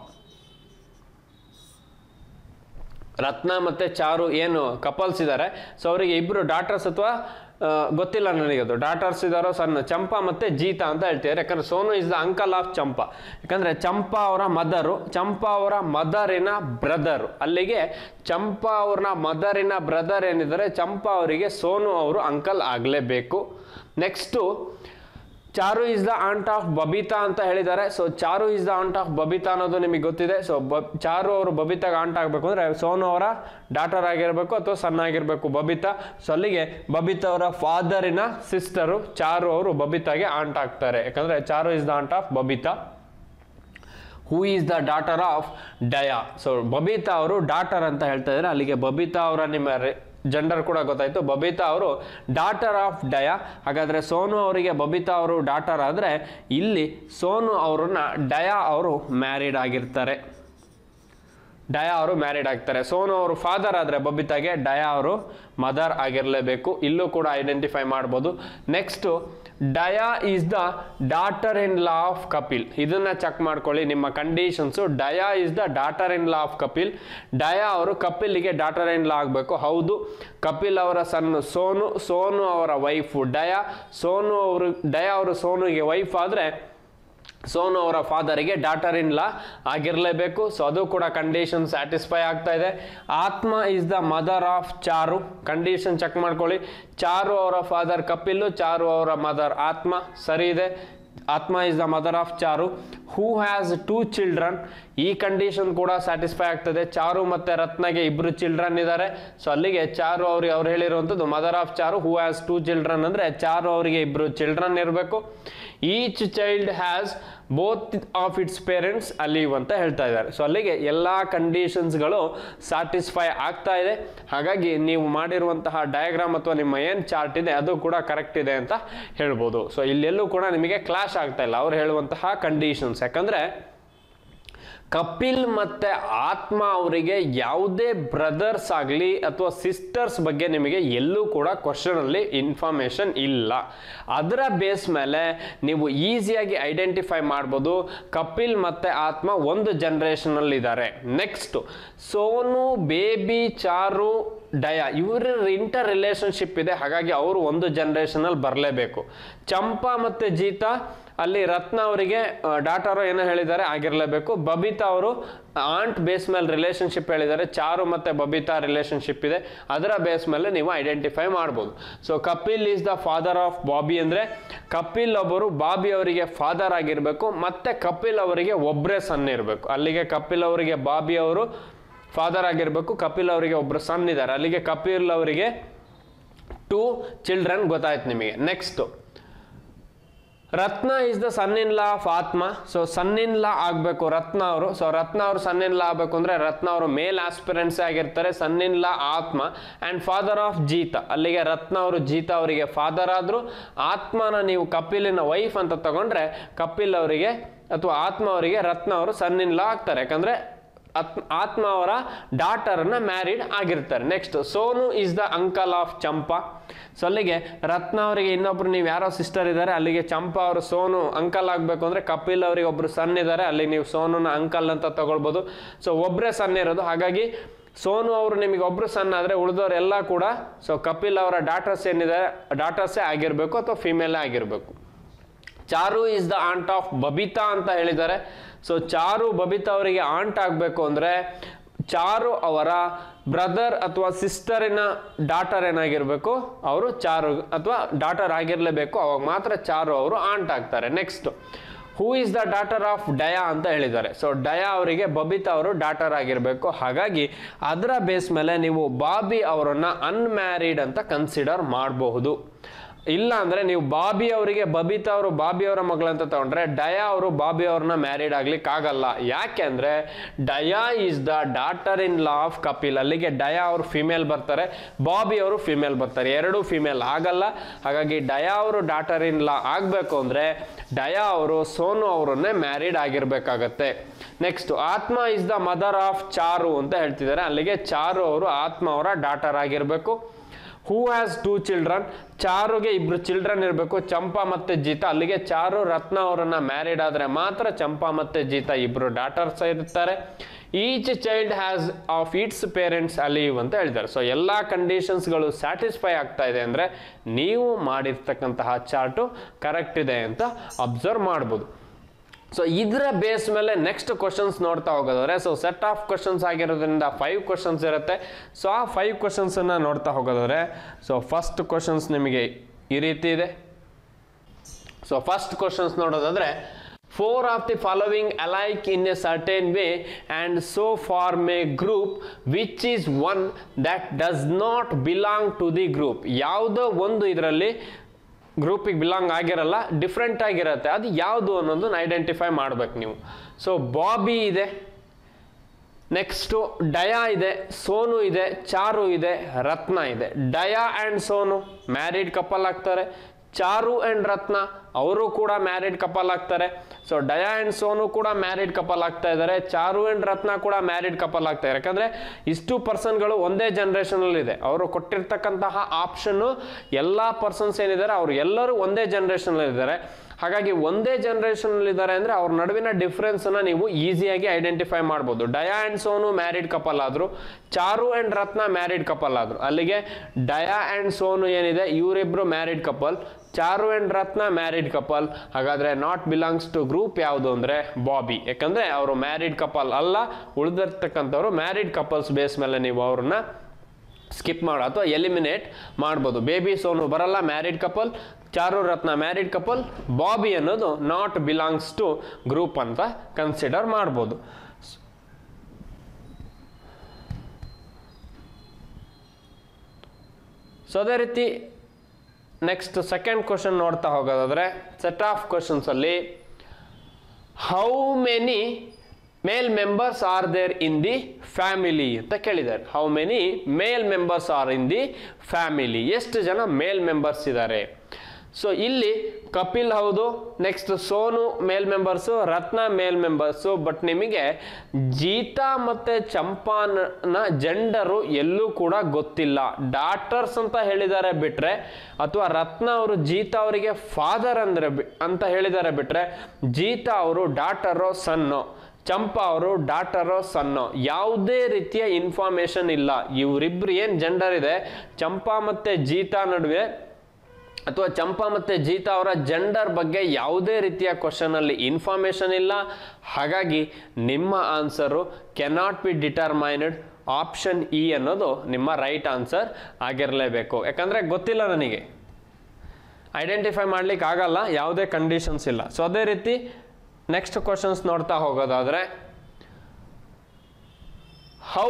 ರತ್ನ ಮತ್ತು ಚಾರು ಏನು ಕಪಲ್ಸ್ ಇದ್ದಾರೆ ಸೊ ಅವರಿಗೆ ಇಬ್ಬರು ಡಾಟರ್ಸ್ ಅಥವಾ ಆ, ಗೊತ್ತಿಲ್ಲ ನನಗೆ ಅದು ಡಾಟರ್ಸ್ ಇದ್ದಾರೋ ಸಣ್ಣ ಚಂಪಾ ಮತ್ತು ಜೀತಾ ಅಂತ ಹೇಳ್ತಿದ್ದಾರೆ ಯಾಕಂದ್ರೆ Sonu is the uncle of Champa ಯಾಕಂದ್ರೆ ಚಂಪಾ ಅವರ ಮದರು ಚಂಪಾ ಅವರ ಮದರಿನ ಬ್ರದರು ಅಲ್ಲಿಗೆ ಚಂಪಾ ಅವ್ರನ್ನ ಮದರಿನ ಬ್ರದರ್ ಏನಿದ್ದಾರೆ ಚಂಪಾ ಅವರಿಗೆ ಸೋನು ಅವರು ಅಂಕಲ್ ಆಗಲೇಬೇಕು next Charu is the aunt of Babita ಅಂತ ಹೇಳಿದ್ದಾರೆ so Charu is the aunt of Babita ಅನ್ನೋದು ನಿಮಗೆ ಗೊತ್ತಿದೆ ಸೊ ಬ ಚಾರು ಅವರು ಬಬಿತಾಗ ಆಂಟ್ ಆಗಬೇಕು ಅಂದರೆ ಸೋನು ಅವರ ಡಾಟರ್ ಆಗಿರಬೇಕು ಅಥವಾ ಸಣ್ಣ ಆಗಿರಬೇಕು ಬಬಿತಾ ಸೊ ಅಲ್ಲಿಗೆ ಬಬಿತಾ ಅವರ ಫಾದರಿನ ಸಿಸ್ಟರು ಚಾರು ಅವರು ಬಬಿತಾಗೆ ಆಂಟ್ ಆಗ್ತಾರೆ ಯಾಕಂದರೆ Charu is the aunt of Babita who is the daughter of Dia so Babita ಅವರು ಡಾಟರ್ ಅಂತ ಹೇಳ್ತಾ ಇದ್ದಾರೆ ಅಲ್ಲಿಗೆ ಬಬಿತಾ ಅವರ ನಿಮ್ಮ ಜೆಂಡರ್ ಕೂಡ ಗೊತ್ತಾಯ್ತು ಬಬಿತಾ ಅವರು ಡಾಟರ್ ಆಫ್ ಡಯಾ ಹಾಗಾದರೆ ಸೋನು ಅವರಿಗೆ ಬಬಿತಾ ಅವರು ಡಾಟರ್ ಆದರೆ ಇಲ್ಲಿ ಸೋನು ಅವರನ್ನ ಡಯಾ ಅವರು ಮ್ಯಾರಿಡ್ ಆಗಿರ್ತಾರೆ ಡಯಾ ಅವರು ಮ್ಯಾರಿಡ್ ಆಗ್ತಾರೆ ಸೋನು ಅವರು ಫಾದರ್ ಆದರೆ ಬಬಿತಾಗೆ ಡಯಾ ಅವರು ಮದರ್ ಆಗಿರಲೇಬೇಕು ಇಲ್ಲೂ ಕೂಡ ಐಡೆಂಟಿಫೈ ಮಾಡ್ಬೋದು next Dia is the daughter in law of Kapil ಇದನ್ನ ಚೆಕ್ ಮಾಡ್ಕೊಳ್ಳಿ ನಿಮ್ಮ conditions Dia is the daughter in law of Kapil Dia ಅವರು ಕಪಿಲ್ಗೆ ಡಾಟರ್ ಇನ್ ಲಾ ಆಗಬೇಕು ಹೌದು ಕಪಿಲ್ ಅವರ ಸಣ್ಣ ಸೋನು ಸೋನು ಅವರ ವೈಫು ಡಯಾ ಸೋನು ಅವರು ಡಯಾ ಅವರು ಸೋನುಗೆ ವೈಫ್ ಆದರೆ ಸೋನು ಅವರ ಫಾದರಿಗೆ ಡಾಟರ್ ಇನ್ ಲಾ ಆಗಿರಲೇಬೇಕು ಸೊ ಅದು ಕೂಡ ಕಂಡೀಷನ್ ಸ್ಯಾಟಿಸ್ಫೈ ಆಗ್ತಾ ಇದೆ Atma is the mother of Charu condition check ಮಾಡ್ಕೊಳ್ಳಿ ಚಾರು ಅವರ ಫಾದರ್ ಕಪಿಲ್ಲು ಚಾರು ಅವರ ಮದರ್ ಆತ್ಮ ಸರಿ ಇದೆ Atma is the mother of Charu who has two children ಈ ಕಂಡೀಷನ್ ಕೂಡ ಸ್ಯಾಟಿಸ್ಫೈ ಆಗ್ತದೆ ಚಾರು ಮತ್ತೆ ರತ್ನಗೆ ಇಬ್ರು ಚಿಲ್ಡ್ರನ್ ಇದ್ದಾರೆ ಸೊ ಅಲ್ಲಿಗೆ ಚಾರು ಅವ್ರಿಗೆ ಅವ್ರು ಹೇಳಿರುವಂಥದ್ದು mother of Charu who has two children ಅಂದರೆ ಚಾರು ಅವರಿಗೆ ಇಬ್ರು ಚಿಲ್ಡ್ರನ್ ಇರಬೇಕು each child has both of its parents alive ಅಂತ ಹೇಳ್ತಾ ಇದ್ದಾರೆ ಸೊ ಅಲ್ಲಿಗೆ ಎಲ್ಲ ಕಂಡೀಷನ್ಸ್ಗಳು ಸ್ಯಾಟಿಸ್ಫೈ ಆಗ್ತಾ ಇದೆ ಹಾಗಾಗಿ ನೀವು ಮಾಡಿರುವಂತಹ ಡಯಾಗ್ರಾಮ್ ಅಥವಾ ನಿಮ್ಮ ಏನು ಚಾರ್ಟ್ ಇದೆ ಅದು ಕೂಡ ಕರೆಕ್ಟ್ ಇದೆ ಅಂತ ಹೇಳ್ಬೋದು ಸೊ ಇಲ್ಲೆಲ್ಲೂ ಕೂಡ ನಿಮಗೆ ಕ್ಲಾಶ್ ಆಗ್ತಾ ಇಲ್ಲ ಅವ್ರು ಹೇಳುವಂತಹ ಕಂಡೀಷನ್ಸ್ ಯಾಕಂದ್ರೆ ಕಪಿಲ್ ಮತ್ತೆ ಆತ್ಮ ಅವರಿಗೆ ಯಾವುದೇ ಬ್ರದರ್ಸ್ ಆಗಲಿ ಅಥವಾ ಸಿಸ್ಟರ್ಸ್ ಬಗ್ಗೆ ನಿಮಗೆ ಎಲ್ಲೂ ಕೂಡ ಕ್ವಶನ್ ಅಲ್ಲಿ ಇನ್ಫಾರ್ಮೇಶನ್ ಇಲ್ಲ ಅದರ ಬೇಸ್ ಮೇಲೆ ನೀವು ಈಸಿಯಾಗಿ ಐಡೆಂಟಿಫೈ ಮಾಡ್ಬೋದು ಕಪಿಲ್ ಮತ್ತೆ ಆತ್ಮ ಒಂದು ಜನರೇಷನ್ ಅಲ್ಲಿ ಇದ್ದಾರೆ ನೆಕ್ಸ್ಟ್ ಸೋನು ಬೇಬಿ ಚಾರು ಡಯಾ ಇವರ ಇಂಟರ್ ರಿಲೇಶನ್ಶಿಪ್ ಇದೆ ಹಾಗಾಗಿ ಅವರು ಒಂದು ಜನರೇಷನ್ ಅಲ್ಲಿ ಬರಲೇಬೇಕು ಚಂಪಾ ಮತ್ತೆ ಜೀತಾ ಅಲ್ಲಿ ರತ್ನ ಅವರಿಗೆ ಡಾಟರು ಏನೋ ಹೇಳಿದ್ದಾರೆ ಆಗಿರಲೇಬೇಕು ಬಬಿತಾ ಅವರು ಆಂಟ್ ಬೇಸ್ ಮೇಲೆ ರಿಲೇಶನ್ಶಿಪ್ ಹೇಳಿದ್ದಾರೆ ಚಾರು ಮತ್ತೆ ಬಬಿತಾ ರಿಲೇಶನ್ಶಿಪ್ ಇದೆ ಅದರ ಬೇಸ್ ಮೇಲೆ ನೀವು ಐಡೆಂಟಿಫೈ ಮಾಡ್ಬೋದು so Kapil is the father of Bobby ಅಂದರೆ ಕಪಿಲ್ ಒಬ್ಬರು ಬಾಬಿ ಅವರಿಗೆ ಫಾದರ್ ಆಗಿರಬೇಕು ಮತ್ತೆ ಕಪಿಲ್ ಅವರಿಗೆ ಒಬ್ಬರೇ ಸನ್ ಇರಬೇಕು ಅಲ್ಲಿಗೆ ಕಪಿಲ್ ಅವರಿಗೆ ಬಾಬಿ ಅವರು ಫಾದರ್ ಆಗಿರಬೇಕು ಕಪಿಲ್ ಅವರಿಗೆ ಒಬ್ಬರು ಸನ್ ಇದ್ದಾರೆ ಅಲ್ಲಿಗೆ ಕಪಿಲ್ ಅವರಿಗೆ ಟೂ ಚಿಲ್ಡ್ರನ್ ಗೊತ್ತಾಯ್ತು ನಿಮಗೆ next Ratna is the son in law of Atma so son in law ಆಗಬೇಕು ರತ್ನ ಅವರು ಸೊ ರತ್ನ ಅವರು ಸನ್ ಇನ್ ಲಾ ಆಗಬೇಕು ಅಂದರೆ ರತ್ನ ಅವರು ಮೇಲ್ ಆಸ್ಪಿರೆನ್ಸ್ ಆಗಿರ್ತಾರೆ ಸನ್ ಇನ್ ಲಾ ಆತ್ಮ ಆ್ಯಂಡ್ ಫಾದರ್ ಆಫ್ ಜೀತ ಅಲ್ಲಿಗೆ ರತ್ನ ಅವರು ಜೀತ ಅವರಿಗೆ ಫಾದರ್ ಆದರು ಆತ್ಮನ ನೀವು ಕಪಿಲಿನ ವೈಫ್ ಅಂತ ತಗೊಂಡ್ರೆ ಕಪಿಲ್ ಅವರಿಗೆ ಅಥವಾ ಆತ್ಮ ಅವರಿಗೆ ರತ್ನ ಅವರು ಸನ್ ಇನ್ ಲಾ ಆಗ್ತಾರೆ ಯಾಕಂದ್ರೆ ಆತ್ಮ ಆತ್ಮ ಅವರ ಡಾಟರ್ನ ಮ್ಯಾರಿಡ್ ಆಗಿರ್ತಾರೆ next Sonu is the uncle of Champa so ಅಲ್ಲಿಗೆ ರತ್ನ ಅವರಿಗೆ ಇನ್ನೊಬ್ರು ನೀವು ಯಾರೋ ಸಿಸ್ಟರ್ ಇದ್ದಾರೆ ಅಲ್ಲಿಗೆ ಚಂಪಾ ಅವರು ಸೋನು ಅಂಕಲ್ ಆಗಬೇಕು ಅಂದ್ರೆ ಕಪಿಲ್ ಅವರಿಗೆ ಒಬ್ರು ಸನ್ ಇದ್ದಾರೆ ಅಲ್ಲಿ ನೀವು ಸೋನುನ ಅಂಕಲ್ ಅಂತ ತಗೊಳ್ಬೋದು ಸೊ ಒಬ್ಬರೇ ಸನ್ ಇರೋದು ಹಾಗಾಗಿ ಸೋನು ಅವರು ನಿಮಗೆ ಒಬ್ರು ಸಣ್ಣ ಆದರೆ ಉಳಿದವರೆಲ್ಲ ಕೂಡ ಸೊ ಕಪಿಲ್ ಅವರ ಡಾಟರ್ಸ್ ಏನಿದ್ದಾರೆ ಡಾಟರ್ಸೇ ಆಗಿರಬೇಕು ಅಥವಾ ಫಿಮೇಲೇ ಆಗಿರಬೇಕು Charu is the aunt of Babita ಅಂತ ಹೇಳಿದ್ದಾರೆ ಸೊ ಚಾರು ಬಬಿತಾ ಅವರಿಗೆ ಆಂಟ್ ಆಗಬೇಕು ಅಂದರೆ ಚಾರು ಅವರ ಬ್ರದರ್ ಅಥವಾ ಸಿಸ್ಟರಿನ ಡಾಟರ್ ಏನಾಗಿರಬೇಕು ಅವರು ಚಾರು ಅಥವಾ ಡಾಟರ್ ಆಗಿರಲೇಬೇಕು ಅವಾಗ ಮಾತ್ರ ಚಾರು ಅವರು ಆಂಟ್ ಆಗ್ತಾರೆ next who is the daughter of Dia ಅಂತ ಹೇಳಿದ್ದಾರೆ ಸೊ ಡಯಾ ಅವರಿಗೆ ಬಬಿತಾ ಅವರು ಡಾಟರ್ ಆಗಿರಬೇಕು ಹಾಗಾಗಿ ಅದರ ಬೇಸ್ ಮೇಲೆ ನೀವು ಬಾಬಿ ಅವರನ್ನ ಅನ್ಮ್ಯಾರಿಡ್ ಅಂತ ಕನ್ಸಿಡರ್ ಮಾಡಬಹುದು ಇಲ್ಲ ಅಂದ್ರೆ ನೀವು ಬಾಬಿ ಅವರಿಗೆ ಬಬಿತಾ ಅವರು ಬಾಬಿ ಅವರ ಮಗಳಂತ ತಗೊಂಡ್ರೆ ಡಯಾ ಅವರು ಬಾಬಿ ಅವ್ರನ್ನ ಮ್ಯಾರಿಡ್ ಆಗ್ಲಿಕ್ಕೆ ಆಗಲ್ಲ ಯಾಕೆ ಅಂದ್ರೆ Dia is the daughter in law of Kapil ಅಲ್ಲಿಗೆ ಡಯಾ ಅವರು ಫಿಮೇಲ್ ಬರ್ತಾರೆ ಬಾಬಿ ಅವರು ಫಿಮೇಲ್ ಬರ್ತಾರೆ ಎರಡೂ ಫಿಮೇಲ್ ಆಗಲ್ಲ ಹಾಗಾಗಿ ಡಯಾ ಅವರು ಡಾಟರ್ ಇನ್ ಲಾ ಆಗಬೇಕು ಅಂದ್ರೆ ಡಯಾ ಅವರು ಸೋನು ಅವರನ್ನೇ ಮ್ಯಾರಿಡ್ ಆಗಿರ್ಬೇಕಾಗತ್ತೆ next Atma is the mother of Charu ಅಂತ ಹೇಳ್ತಿದ್ದಾರೆ ಅಲ್ಲಿಗೆ ಚಾರು ಅವರು ಆತ್ಮ ಅವರ ಡಾಟರ್ ಆಗಿರಬೇಕು ಹೂ ಹ್ಯಾಸ್ ಟೂ ಚಿಲ್ಡ್ರನ್ ಚಾರುಗೆ ಇಬ್ರು ಚಿಲ್ಡ್ರನ್ ಇರಬೇಕು ಚಂಪಾ ಮತ್ತೆ ಜೀತಾ ಅಲ್ಲಿಗೆ ಚಾರು ರತ್ನ ಅವರನ್ನ ಮ್ಯಾರಿಡ್ ಆದ್ರೆ ಮಾತ್ರ ಚಂಪಾ ಮತ್ತೆ ಜೀತಾ ಇಬ್ರು ಡಾಟರ್ಸ್ ಇರ್ತಾರೆ each child has of its parents alive ಅಂತ ಹೇಳಿದ್ದಾರೆ ಸೊ ಎಲ್ಲ ಕಂಡೀಷನ್ಸ್ಗಳು ಸ್ಯಾಟಿಸ್ಫೈ ಆಗ್ತಾ ಇದೆ ಅಂದರೆ ನೀವು ಮಾಡಿರ್ತಕ್ಕಂತಹ ಚಾರ್ಟು ಕರೆಕ್ಟ್ ಇದೆ ಅಂತ ಅಬ್ಸರ್ವ್ ಮಾಡ್ಬೋದು ಸೊ ಇದರ ಬೇಸ್ ಮೇಲೆ ನೆಕ್ಸ್ಟ್ ಕ್ವಶನ್ಸ್ ನೋಡ್ತಾ ಹೋಗೋದಾದ್ರೆ ಸೊ ಸೆಟ್ ಆಫ್ ಕ್ವಶನ್ಸ್ ಆಗಿರೋದ್ರಿಂದ ಫೈವ್ ಕ್ವಶನ್ಸ್ ಇರುತ್ತೆ ಸೊ ಆ ಫೈವ್ ಕ್ವಶನ್ಸನ್ನು ನೋಡ್ತಾ ಹೋಗೋದಾದ್ರೆ ಸೊ ಫಸ್ಟ್ ಕ್ವಶನ್ಸ್ ನಿಮಗೆ ಈ ರೀತಿ ಇದೆ ಸೊ ಫಸ್ಟ್ ಕ್ವಶನ್ಸ್ ನೋಡೋದಾದ್ರೆ four of the following alike in a certain way and so form a group which is one that does not belong to the group ಯಾವುದೋ ಒಂದು ಇದರಲ್ಲಿ ಗ್ರೂಪಿಗೆ ಬಿಲಾಂಗ್ ಆಗಿರಲ್ಲ different ಆಗಿರುತ್ತೆ ಅದು ಯಾವುದು ಅನ್ನೋದನ್ನ ಐಡೆಂಟಿಫೈ ಮಾಡ್ಬೇಕು ನೀವು ಸೊ ಬಾಬಿ ಇದೆ ನೆಕ್ಸ್ಟು ಡಯಾ ಇದೆ ಸೋನು ಇದೆ ಚಾರು ಇದೆ ರತ್ನ ಇದೆ Dia and Sonu married couple ಆಗ್ತಾರೆ ಚಾರು ಆ್ಯಂಡ್ ರತ್ನ ಅವರು ಕೂಡ ಮ್ಯಾರಿಡ್ ಕಪಲ್ ಆಗ್ತಾರೆ ಸೊ ಡಯಾ ಆ್ಯಂಡ್ ಸೋನು ಕೂಡ ಮ್ಯಾರಿಡ್ ಕಪಲ್ ಆಗ್ತಾ ಇದ್ದಾರೆ ಚಾರು ಆ್ಯಂಡ್ ರತ್ನ ಕೂಡ ಮ್ಯಾರಿಡ್ ಕಪಲ್ ಆಗ್ತಾ ಇದ್ದಾರೆ ಯಾಕಂದ್ರೆ ಇಷ್ಟು ಪರ್ಸನ್ಗಳು ಒಂದೇ ಜನರೇಷನಲ್ಲಿ ಇದೆ ಅವರು ಕೊಟ್ಟಿರ್ತಕ್ಕಂತಹ ಆಪ್ಷನ್ನು ಎಲ್ಲ ಪರ್ಸನ್ಸ್ ಏನಿದ್ದಾರೆ ಅವರು ಎಲ್ಲರೂ ಒಂದೇ ಜನರೇಷನಲ್ಲಿ ಇದ್ದಾರೆ ಹಾಗಾಗಿ ಒಂದೇ ಜನರೇಷನ್ ಇದ್ದಾರೆ ಅಂದ್ರೆ ಅವ್ರ ನಡುವಿನ ಡಿಫ್ರೆನ್ಸ್ ಅನ್ನ ನೀವು ಈಸಿಯಾಗಿ ಐಡೆಂಟಿಫೈ ಮಾಡ್ಬೋದು Dia and Sonu married couple ಆದ್ರು Charu and Ratna married couple ಆದ್ರು ಅಲ್ಲಿಗೆ ಡಯಾ ಅಂಡ್ ಸೋನು ಏನಿದೆ ಇವರಿಬ್ರು married couple Charu and Ratna married couple ಹಾಗಾದ್ರೆ ನಾಟ್ ಬಿಲಾಂಗ್ಸ್ ಟು ಗ್ರೂಪ್ ಯಾವುದು ಅಂದ್ರೆ ಬಾಬಿ ಯಾಕಂದ್ರೆ ಅವರು ಮ್ಯಾರಿಡ್ ಕಪಲ್ ಅಲ್ಲ ಉಳಿದಿರ್ತಕ್ಕಂಥವ್ರು ಮ್ಯಾರಿಡ್ ಕಪಲ್ಸ್ ಬೇಸ್ ಮೇಲೆ ನೀವು ಅವ್ರನ್ನ ಸ್ಕಿಪ್ ಮಾಡೋ ಅಥವಾ ಎಲಿಮಿನೇಟ್ ಮಾಡ್ಬೋದು ಬೇಬಿ ಸೋನು ಬರಲ್ಲ married couple Charu Ratna married couple Bobby ಅನ್ನೋದು ನಾಟ್ ಬಿಲಾಂಗ್ಸ್ ಟು ಗ್ರೂಪ್ ಅಂತ ಕನ್ಸಿಡರ್ ಮಾಡ್ಬೋದು ಸೊ ಅದೇ ರೀತಿ ನೆಕ್ಸ್ಟ್ ಸೆಕೆಂಡ್ ಕ್ವಶನ್ ನೋಡ್ತಾ ಹೋಗೋದಾದ್ರೆ ಸೆಟ್ ಆಫ್ ಕ್ವಶನ್ಸ್ ಅಲ್ಲಿ how many male members are there in the family ಅಂತ ಕೇಳಿದ್ದಾರೆ how many male members are in the family ಎಷ್ಟು ಜನ ಮೇಲ್ ಮೆಂಬರ್ಸ್ ಇದ್ದಾರೆ ಸೊ ಇಲ್ಲಿ ಕಪಿಲ್ ಹೌದು next Sonu male members Ratna male members but ನಿಮಗೆ ಜೀತಾ ಮತ್ತೆ ಚಂಪಾನ ಜೆಂಡರು ಎಲ್ಲೂ ಕೂಡ ಗೊತ್ತಿಲ್ಲ ಡಾಟರ್ಸ್ ಅಂತ ಹೇಳಿದ್ದಾರೆ ಬಿಟ್ರೆ ಅಥವಾ ರತ್ನ ಅವರು ಜೀತಾ ಅವರಿಗೆ ಫಾದರ್ ಅಂದ್ರೆ ಬಿ- ಅಂತ ಹೇಳಿದ್ದಾರೆ ಬಿಟ್ರೆ ಜೀತಾ ಅವರು ಡಾಟರೋ ಸನ್ನೋ ಚಂಪಾ ಅವರು ಡಾಟರೋ ಸನ್ನೋ ಯಾವುದೇ ರೀತಿಯ ಇನ್ಫಾರ್ಮೇಶನ್ ಇಲ್ಲ ಇವರಿಬ್ರು ಏನು ಜೆಂಡರ್ ಇದೆ ಚಂಪಾ ಮತ್ತೆ ಜೀತಾ ನಡುವೆ ಅಥವಾ ಚಂಪಾ ಮತ್ತೆ ಜೀತಾ ಅವರ ಜೆಂಡರ್ ಬಗ್ಗೆ ಯಾವುದೇ ರೀತಿಯ ಕ್ವಶನ್ ಅಲ್ಲಿ ಇನ್ಫಾರ್ಮೇಶನ್ ಇಲ್ಲ ಹಾಗಾಗಿ ನಿಮ್ಮ answer cannot be determined option E ಅನ್ನೋದು ನಿಮ್ಮ ರೈಟ್ ಆನ್ಸರ್ ಆಗಿರಲೇಬೇಕು ಯಾಕಂದ್ರೆ ಗೊತ್ತಿಲ್ಲ ನನಗೆ ಐಡೆಂಟಿಫೈ ಮಾಡ್ಲಿಕ್ಕೆ ಆಗಲ್ಲ ಯಾವುದೇ ಕಂಡೀಷನ್ಸ್ ಇಲ್ಲ ಸೊ ಅದೇ ರೀತಿ ನೆಕ್ಸ್ಟ್ ಕ್ವಶನ್ಸ್ ನೋಡ್ತಾ ಹೋಗೋದಾದ್ರೆ how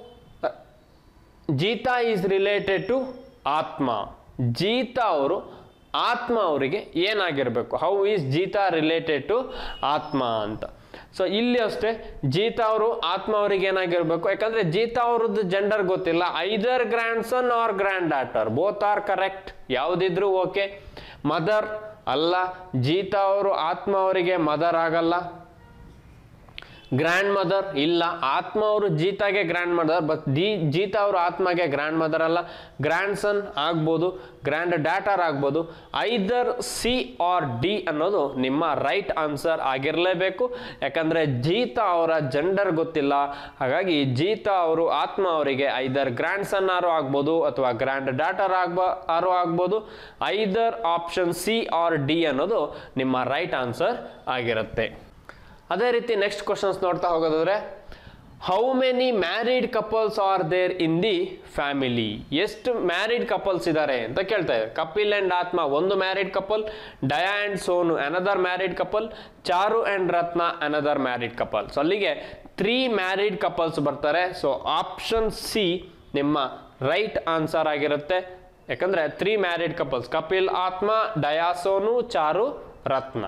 Jeeta is related to Atma Jeeta ಅವರು ಆತ್ಮ ಅವರಿಗೆ ಏನಾಗಿರಬೇಕು how is Jeeta related to Atma ಅಂತ ಸೊ ಇಲ್ಲಿ ಅಷ್ಟೇ ಜೀತಾ ಅವರು ಆತ್ಮ ಅವರಿಗೆ ಏನಾಗಿರ್ಬೇಕು ಯಾಕಂದ್ರೆ ಜೀತಾ ಅವ್ರದ್ದು ಜೆಂಡರ್ ಗೊತ್ತಿಲ್ಲ either grandson or granddaughter both are correct ಯಾವುದಿದ್ರು ಓಕೆ ಮದರ್ ಅಲ್ಲ ಜೀತಾ ಅವರು ಆತ್ಮ ಅವರಿಗೆ ಮದರ್ ಆಗಲ್ಲ ಗ್ರ್ಯಾಂಡ್ ಮದರ್ ಇಲ್ಲ ಆತ್ಮ ಅವರು ಜೀತಾಗೆ ಗ್ರ್ಯಾಂಡ್ ಮದರ್ ಬಟ್ ಜೀ ಜೀತಾ ಅವರು ಆತ್ಮಗೆ ಗ್ರ್ಯಾಂಡ್ ಮದರ್ ಅಲ್ಲ ಗ್ರ್ಯಾಂಡ್ ಸನ್ ಆಗ್ಬೋದು ಗ್ರ್ಯಾಂಡ್ ಡ್ಯಾಟರ್ ಆಗ್ಬೋದು ಐದರ್ ಸಿ ಆರ್ ಡಿ ಅನ್ನೋದು ನಿಮ್ಮ ರೈಟ್ ಆನ್ಸರ್ ಆಗಿರಲೇಬೇಕು ಯಾಕಂದರೆ ಜೀತಾ ಅವರ ಜೆಂಡರ್ ಗೊತ್ತಿಲ್ಲ ಹಾಗಾಗಿ ಜೀತಾ ಅವರು ಆತ್ಮ ಅವರಿಗೆ ಐದರ್ ಗ್ರ್ಯಾಂಡ್ ಸನ್ ಆರು ಆಗ್ಬೋದು ಅಥವಾ ಗ್ರ್ಯಾಂಡ್ ಡ್ಯಾಟರ್ ಆಗ್ಬ ಆರು ಆಗ್ಬೋದು either option C or D ಅನ್ನೋದು ನಿಮ್ಮ ರೈಟ್ ಆನ್ಸರ್ ಆಗಿರುತ್ತೆ ಅದೇ ರೀತಿ ನೆಕ್ಸ್ಟ್ ಕ್ವಶನ್ಸ್ ನೋಡ್ತಾ ಹೋಗೋದಾದ್ರೆ how many married couples are there in the family ಎಷ್ಟು ಮ್ಯಾರಿಡ್ ಕಪಲ್ಸ್ ಇದ್ದಾರೆ ಅಂತ ಕೇಳ್ತಾ ಇದೆ ಕಪಿಲ್ ಅಂಡ್ ಆತ್ಮ ಒಂದು married couple Diya and Sonu another married couple Charu and Ratna another married couple so ಅಲ್ಲಿಗೆ ತ್ರೀ ಮ್ಯಾರಿಡ್ ಕಪಲ್ಸ್ ಬರ್ತಾರೆ ಸೊ ಆಪ್ಷನ್ ಸಿ ನಿಮ್ಮ ರೈಟ್ ಆನ್ಸರ್ ಆಗಿರುತ್ತೆ ಯಾಕಂದ್ರೆ three married couples Kapil Atma Diya Sonu Charu Ratna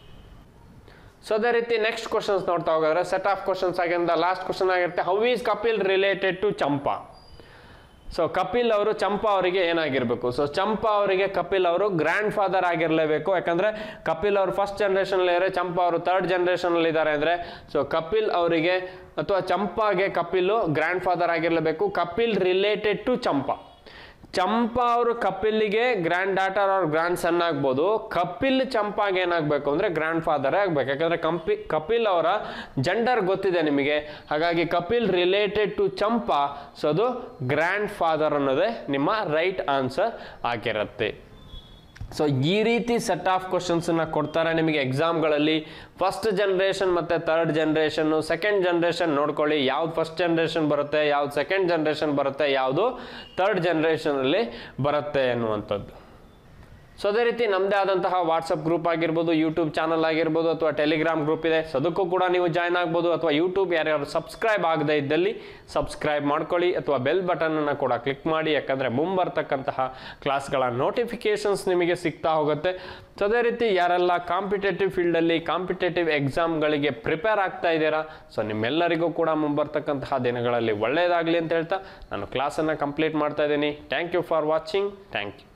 so ಅದೇ ರೀತಿ ನೆಕ್ಸ್ಟ್ ಕ್ವಶನ್ಸ್ ನೋಡ್ತಾ ಹೋಗೋದ್ರೆ ಸೆಟ್ ಆಫ್ ಕ್ವಶನ್ಸ್ ಆಗಿಂದ ಲಾಸ್ಟ್ ಕ್ವಶನ್ ಆಗಿರುತ್ತೆ how is Kapil related to Champa so Kapil ಅವರು ಚಂಪಾ ಅವರಿಗೆ ಏನಾಗಿರ್ಬೇಕು ಸೊ ಚಂಪಾ ಅವರಿಗೆ ಕಪಿಲ್ ಅವರು ಗ್ರ್ಯಾಂಡ್ ಫಾದರ್ ಆಗಿರಲೇಬೇಕು ಯಾಕಂದ್ರೆ ಕಪಿಲ್ ಅವರು ಫಸ್ಟ್ ಜನರೇಷನ್ ಇದ್ದಾರೆ ಚಂಪಾ ಅವರು ಥರ್ಡ್ ಜನರೇಷನ್ ಅಲ್ಲಿ ಇದ್ದಾರೆ ಅಂದ್ರೆ ಸೊ ಕಪಿಲ್ ಅವರಿಗೆ ಅಥವಾ ಚಂಪಾಗೆ ಕಪಿಲ್ ಗ್ರ್ಯಾಂಡ್ ಫಾದರ್ ಆಗಿರಲೇಬೇಕು ಕಪಿಲ್ ರಿಲೇಟೆಡ್ ಟು ಚಂಪಾ ಚಂಪಾ ಅವರು ಕಪಿಲ್ಗೆ ಗ್ರ್ಯಾಂಡ್ ಡಾಟರ್ ಅವ್ರ ಗ್ರ್ಯಾಂಡ್ ಸನ್ ಆಗ್ಬೋದು ಕಪಿಲ್ ಚಂಪಾಗೆ ಏನಾಗಬೇಕು ಅಂದ್ರೆ ಗ್ರ್ಯಾಂಡ್ ಫಾದರ್ ಆಗ್ಬೇಕು ಯಾಕಂದ್ರೆ ಕಂಪಿ ಕಪಿಲ್ ಅವರ ಜೆಂಡರ್ ಗೊತ್ತಿದೆ ನಿಮಗೆ ಹಾಗಾಗಿ Kapil related to Champa so ಅದು ಗ್ರ್ಯಾಂಡ್ ಫಾದರ್ ಅನ್ನೋದೇ ನಿಮ್ಮ ರೈಟ್ ಆನ್ಸರ್ ಆಗಿರುತ್ತೆ ಸೊ ಈ ರೀತಿ ಸೆಟ್ ಆಫ್ ಕ್ವಶನ್ಸನ್ನ ಕೊಡ್ತಾರೆ ನಿಮಗೆ ಎಕ್ಸಾಮ್ಗಳಲ್ಲಿ ಫಸ್ಟ್ ಜನ್ರೇಷನ್ ಮತ್ತು ಥರ್ಡ್ ಜನ್ರೇಷನ್ನು ಸೆಕೆಂಡ್ ಜನ್ರೇಷನ್ ನೋಡ್ಕೊಳ್ಳಿ ಯಾವ್ದು ಫಸ್ಟ್ ಜನ್ರೇಷನ್ ಬರುತ್ತೆ ಯಾವ್ದು ಸೆಕೆಂಡ್ ಜನ್ರೇಷನ್ ಬರುತ್ತೆ ಯಾವುದು ಥರ್ಡ್ ಜನ್ರೇಷನಲ್ಲಿ ಬರುತ್ತೆ ಅನ್ನುವಂಥದ್ದು ಸೊ ಅದೇ ರೀತಿ ನಮ್ಮದೇ ಆದಂತಹ ವಾಟ್ಸಪ್ ಗ್ರೂಪ್ ಆಗಿರ್ಬೋದು ಯೂಟ್ಯೂಬ್ ಚಾನಲ್ ಆಗಿರ್ಬೋದು ಅಥವಾ ಟೆಲಿಗ್ರಾಮ್ ಗ್ರೂಪ್ ಇದೆ ಸೊ ಅದಕ್ಕೂ ಕೂಡ ನೀವು ಜಾಯ್ನ್ ಆಗ್ಬೋದು ಅಥವಾ ಯೂಟ್ಯೂಬ್ ಯಾರ್ಯಾರು ಸಬ್ಸ್ಕ್ರೈಬ್ ಆಗದೇ ಇದ್ದಲ್ಲಿ ಸಬ್ಸ್ಕ್ರೈಬ್ ಮಾಡ್ಕೊಳ್ಳಿ ಅಥವಾ ಬೆಲ್ ಬಟನನ್ನು ಕೂಡ ಕ್ಲಿಕ್ ಮಾಡಿ ಯಾಕಂದರೆ ಮುಂಬರ್ತಕ್ಕಂತಹ ಕ್ಲಾಸ್ಗಳ ನೋಟಿಫಿಕೇಷನ್ಸ್ ನಿಮಗೆ ಸಿಗ್ತಾ ಹೋಗುತ್ತೆ ಸೊ ಅದೇ ರೀತಿ ಯಾರೆಲ್ಲ ಕಾಂಪಿಟೇಟಿವ್ ಫೀಲ್ಡಲ್ಲಿ ಕಾಂಪಿಟೇಟಿವ್ ಎಕ್ಸಾಮ್ಗಳಿಗೆ ಪ್ರಿಪೇರ್ ಆಗ್ತಾ ಇದ್ದೀರಾ ಸೊ ನಿಮ್ಮೆಲ್ಲರಿಗೂ ಕೂಡ ಮುಂಬರ್ತಕ್ಕಂತಹ ದಿನಗಳಲ್ಲಿ ಒಳ್ಳೆಯದಾಗಲಿ ಅಂತ ಹೇಳ್ತಾ ನಾನು ಕ್ಲಾಸನ್ನು ಕಂಪ್ಲೀಟ್ ಮಾಡ್ತಾ ಇದ್ದೀನಿ thank you for watching thank you